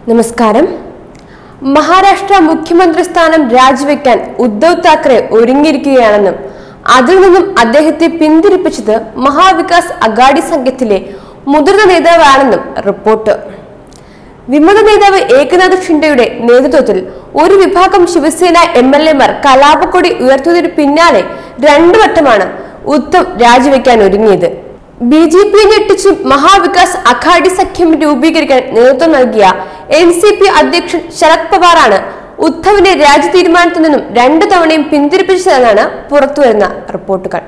നമസ്കാരം മഹാരാഷ്ട്ര മുഖ്യമന്ത്രി സ്ഥാനം രാജിവെക്കാൻ ഉദ്ധവ് താക്കറെ ഒരുങ്ങിയിരിക്കുകയാണെന്നും അതിൽ നിന്നും അദ്ദേഹത്തെ പിന്തിരിപ്പിച്ചത് മഹാവികാസ് അഗാഡി സംഘത്തിലെ മുതിർന്ന നേതാവാണെന്നും റിപ്പോർട്ട് വിമത നേതാവ് ഏകനാഥ് ഷിൻഡെയുടെ നേതൃത്വത്തിൽ ഒരു വിഭാഗം ശിവസേന എം എൽ എമാർ കലാപക്കൊടി ഉയർത്തിയതിനു പിന്നാലെ രണ്ടു വട്ടമാണ് ഉദ്ധവ് രാജിവെക്കാൻ ഒരുങ്ങിയത് ബി ജെ പിയെ ഞെട്ടിച്ച് മഹാവികാസ് അഘാഡി സഖ്യം രൂപീകരിക്കാൻ നേതൃത്വം നൽകിയ എൻ സി പി അധ്യക്ഷൻ ശരത് പവാറാണ് ഉദ്ധവിന്റെ രാജി തീരുമാനത്തിൽ നിന്നും രണ്ടു തവണയും പിന്തിരിപ്പിച്ചതെന്നാണ് പുറത്തുവരുന്ന റിപ്പോർട്ടുകൾ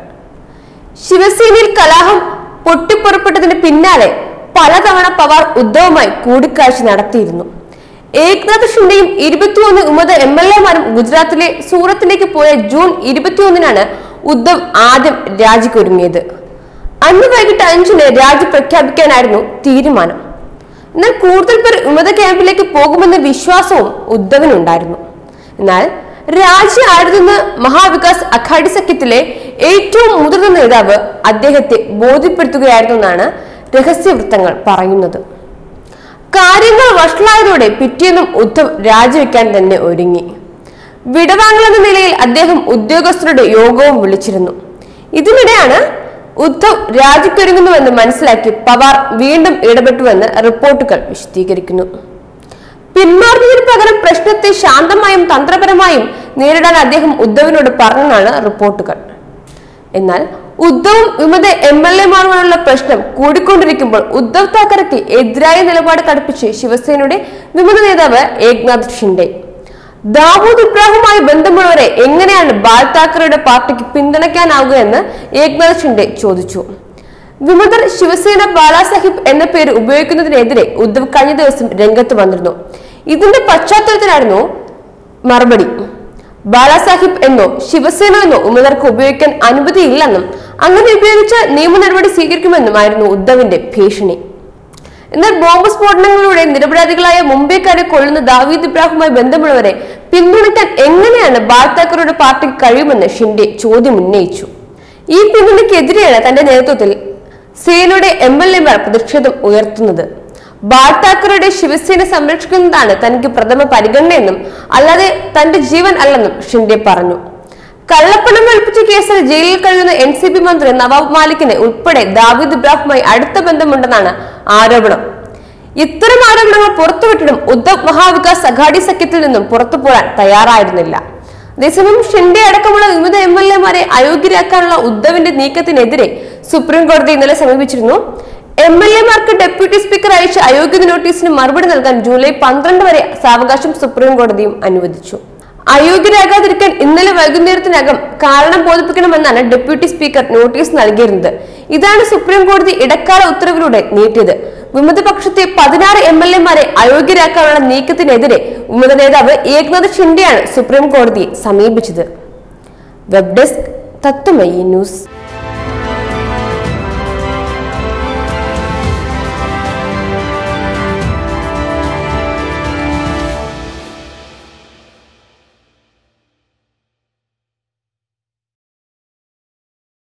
ശിവസേനയിൽ കലാഹം പൊട്ടിപ്പുറപ്പെട്ടതിന് പിന്നാലെ പലതവണ പവാർ ഉദ്ധവുമായി കൂടിക്കാഴ്ച നടത്തിയിരുന്നു ഏക്നാഥ് ഷിൻഡെയും ഇരുപത്തിയൊന്ന് ഉമത എം എൽ എമാരും ഗുജറാത്തിലെ സൂറത്തിലേക്ക് പോയ ജൂൺ ഇരുപത്തിയൊന്നിനാണ് ഉദ്ധവ് ആദ്യം രാജിക്കൊരുങ്ങിയത് അന്ന് വൈകിട്ട് അഞ്ചിന് രാജി പ്രഖ്യാപിക്കാനായിരുന്നു തീരുമാനം എന്നാൽ കൂടുതൽ പേർ വിമത ക്യാമ്പിലേക്ക് പോകുമെന്ന വിശ്വാസവും ഉദ്ധവിനുണ്ടായിരുന്നു എന്നാൽ രാജി ആയിരുന്നെന്ന് മഹാവികാസ് അഘാഡി സഖ്യത്തിലെ ഏറ്റവും മുതിർന്ന നേതാവ് അദ്ദേഹത്തെ ബോധ്യപ്പെടുത്തുകയായിരുന്നു എന്നാണ് രഹസ്യവൃത്തങ്ങൾ പറയുന്നത് കാര്യങ്ങൾ വഷളായതോടെ പിറ്റേന്നും ഉദ്ധവ് രാജിവെക്കാൻ തന്നെ ഒരുങ്ങി വിടവാങ്ങലെന്ന നിലയിൽ അദ്ദേഹം ഉദ്യോഗസ്ഥരുടെ യോഗവും വിളിച്ചിരുന്നു ഇതിനിടെയാണ് ഉദ്ധവ് രാജിക്കൊരുങ്ങുന്നുവെന്ന് മനസ്സിലാക്കി പവാർ വീണ്ടും ഇടപെട്ടുവെന്ന് റിപ്പോർട്ടുകൾ വിശദീകരിക്കുന്നു പിന്മാറുന്നതിന് പകരം പ്രശ്നത്തെ ശാന്തമായും തന്ത്രപരമായും നേരിടാൻ അദ്ദേഹം ഉദ്ധവിനോട് പറഞ്ഞെന്നാണ് റിപ്പോർട്ടുകൾ എന്നാൽ ഉദ്ധവും വിമത എം എൽ എമാരുമായുള്ള പ്രശ്നം കൂടിക്കൊണ്ടിരിക്കുമ്പോൾ ഉദ്ധവ് താക്കറെക്ക് എതിരായ നിലപാട് കടുപ്പിച്ച് ശിവസേനയുടെ വിമത നേതാവ് ഏക്നാഥ് ഷിൻഡെ ദാവൂദ് ഇബ്രാഹിമുമായി ബന്ധമുള്ളവരെ എങ്ങനെയാണ് ബാൽ താക്കറയുടെ പാർട്ടിക്ക് പിന്തുണയ്ക്കാനാവുക എന്ന് ഏക്നാഥ് ഷിൻഡെ ചോദിച്ചു വിമതർ ശിവസേന ബാലാസാഹിബ് എന്ന പേര് ഉപയോഗിക്കുന്നതിനെതിരെ ഉദ്ധവ് കഴിഞ്ഞ ദിവസം രംഗത്ത് വന്നിരുന്നു ഇതിന്റെ പശ്ചാത്തലത്തിലായിരുന്നു മറുപടി ബാലാസാഹിബ് എന്നോ ശിവസേന എന്നോ ഉമതർക്ക് ഉപയോഗിക്കാൻ അനുമതിയില്ലെന്നും അങ്ങനെ ഉപയോഗിച്ച നിയമ നടപടി സ്വീകരിക്കുമെന്നുമായിരുന്നു ഉദ്ധവിന്റെ ഭീഷണി എന്നാൽ ബോംബ് സ്ഫോടനങ്ങളിലൂടെ നിരപരാധികളായ മുംബൈക്കാരെ കൊല്ലുന്ന ദാവീദ് ഇബ്രാഹിമുമായി ബന്ധമുള്ളവരെ പിന്തുണയ്ക്കാൻ എങ്ങനെയാണ് ബാൽ താക്കറുടെ പാർട്ടിക്ക് കഴിയുമെന്ന് ഷിൻഡെ ചോദ്യം ഉന്നയിച്ചു ഈ പിന്തുണയ്ക്കെതിരെയാണ് തന്റെ നേതൃത്വത്തിൽ സേനയുടെ എം എൽ എമാർ പ്രതിഷേധം ഉയർത്തുന്നത് ബാൽ താക്കറുടെ ശിവസേന സംരക്ഷിക്കുന്നതാണ് തനിക്ക് പ്രഥമ പരിഗണനയെന്നും അല്ലാതെ തന്റെ ജീവൻ അല്ലെന്നും ഷിൻഡെ പറഞ്ഞു കള്ളപ്പണം വെളുപ്പിച്ച കേസിൽ ജയിലിൽ കഴിയുന്ന എൻ സി പി മന്ത്രി നവാബ് മാലിക്കിന് ഉൾപ്പെടെ ദാവീദ് ഇബ്രാഹിമുമായി അടുത്ത ബന്ധമുണ്ടെന്നാണ് ആരോപണം ഇത്തരം ആരോപണങ്ങൾ പുറത്തുവിട്ടിട്ടും ഉദ്ധവ് മഹാവികാസ് അഘാഡി സഖ്യത്തിൽ നിന്നും പുറത്തു പോരാൻ തയ്യാറായിരുന്നില്ല അതേസമയം ഷിൻഡെ അടക്കമുള്ള വിവിധ എം എൽ എമാരെ അയോഗ്യരാക്കാനുള്ള ഉദ്ധവിന്റെ നീക്കത്തിനെതിരെ സുപ്രീം കോടതി ഇന്നലെ സമീപിച്ചിരുന്നു എം എൽ എമാർക്ക് ഡെപ്യൂട്ടി സ്പീക്കർ അയച്ച അയോഗ്യത നോട്ടീസിന് മറുപടി നൽകാൻ ജൂലൈ പന്ത്രണ്ട് വരെ സാവകാശം സുപ്രീം കോടതിയും അനുവദിച്ചു അയോഗ്യരാകാതിരിക്കാൻ ഇന്നലെ വൈകുന്നേരത്തിനകം കാരണം ബോധിപ്പിക്കണമെന്നാണ് ഡെപ്യൂട്ടി സ്പീക്കർ നോട്ടീസ് നൽകിയിരുന്നത് ഇതാണ് സുപ്രീം കോടതി ഇടക്കാല ഉത്തരവിലൂടെ നീട്ടിയത് വിമതപക്ഷത്തെ പതിനാറ് എം എൽ എമാരെ അയോഗ്യരാക്കാനുള്ള നീക്കത്തിനെതിരെ വിമത നേതാവ് ഏക്നാഥ് ഷിൻഡെയാണ് സുപ്രീം കോടതിയെ സമീപിച്ചത് വെബ് ഡെസ്ക് തത്വമയി ന്യൂസ്